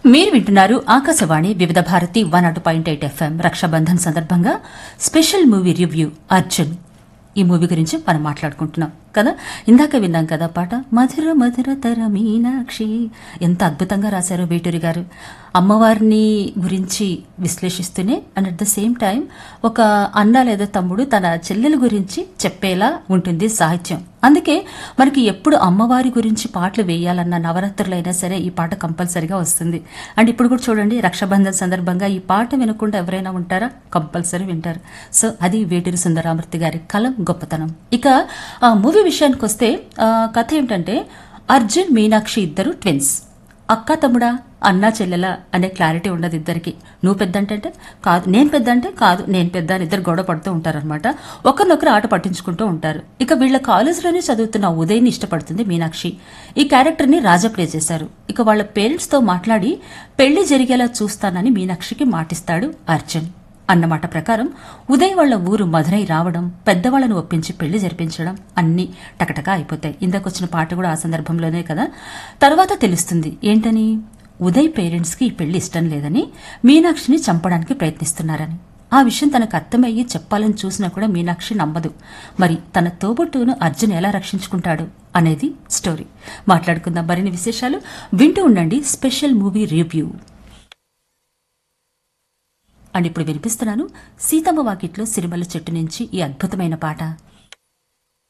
మీరు వింటున్నారు ఆకాశవాణి వివిధ భారతి వన్ అటు పాయింట్ ఎయిట్ ఎఫ్ఎం రక్షాబంధన్ సందర్భంగా స్పెషల్ మూవీ రివ్యూ అర్జున్ ఈ మూవీ గురించి మనం మాట్లాడుకుంటున్నాం కదా ఇందాక విన్నాం కదా పాట మధుర మధుర తర మీనాక్షి ఎంత అద్భుతంగా రాశారో వేటూరి గారు అమ్మవారిని గురించి విశ్లేషిస్తూనే and at the same time ఒక అన్న లేదా తమ్ముడు తన చెల్లెల గురించి చెప్పేలా ఉంటుంది సాహిత్యం అందుకే మనకి ఎప్పుడు అమ్మవారి గురించి పాటలు వేయాలన్న నవరాత్రులైనా సరే ఈ పాట కంపల్సరీగా వస్తుంది అండ్ ఇప్పుడు కూడా చూడండి రక్షాబంధన్ సందర్భంగా ఈ పాట వినకుండా ఎవరైనా ఉంటారా కంపల్సరీ వింటారు సో అది వేటూరి సుందరామూర్తి గారి కలం గొప్పతనం ఇక ఆ మూవీ విషయానికి వస్తే ఆ, కథ ఏంటంటే అర్జున్ మీనాక్షి ఇద్దరు ట్విన్స్ అక్క తమ్ముడా అన్నా చెల్లెలా అనే క్లారిటీ ఉండదు ఇద్దరికి నువ్వు పెద్ద అంటే కాదు నేను పెద్ద అంటే కాదు నేను పెద్ద అని ఇద్దరు గొడవ పడుతూ ఉంటారనమాట ఒకరినొకరు ఆట పట్టించుకుంటూ ఉంటారు ఇక వీళ్ళ కాలేజీలోనే చదువుతున్న ఉదయ్ని ఇష్టపడుతుంది మీనాక్షి ఈ క్యారెక్టర్ని రాజా ప్లే చేశారు ఇక వాళ్ళ పేరెంట్స్తో మాట్లాడి పెళ్లి జరిగేలా చూస్తానని మీనాక్షికి మాటిస్తాడు అర్జున్ అన్నమాట ప్రకారం ఉదయ్ వాళ్ళ ఊరు మధురై రావడం పెద్దవాళ్లను ఒప్పించి పెళ్లి జరిపించడం అన్నీ టకటకా అయిపోతాయి ఇందాకొచ్చిన పాట కూడా ఆ సందర్భంలోనే కదా తర్వాత తెలుస్తుంది ఏంటని ఉదయ్ పేరెంట్స్కి ఈ పెళ్లి ఇష్టం లేదని మీనాక్షిని చంపడానికి ప్రయత్నిస్తున్నారని ఆ విషయం తనకు అర్థమయ్యి చెప్పాలని చూసినా కూడా మీనాక్షి నమ్మదు మరి తన తోబుట్టును అర్జున్ ఎలా రక్షించుకుంటాడు అనేది స్టోరీ మాట్లాడుకుందాం మరిన్ని విశేషాలు వింటూ ఉండండి స్పెషల్ మూవీ రివ్యూ అండ్ ఇప్పుడు వినిపిస్తున్నాను సీతమ్మ వాకిట్లో సిరిమల్ల చెట్టు నుంచి ఈ అద్భుతమైన పాట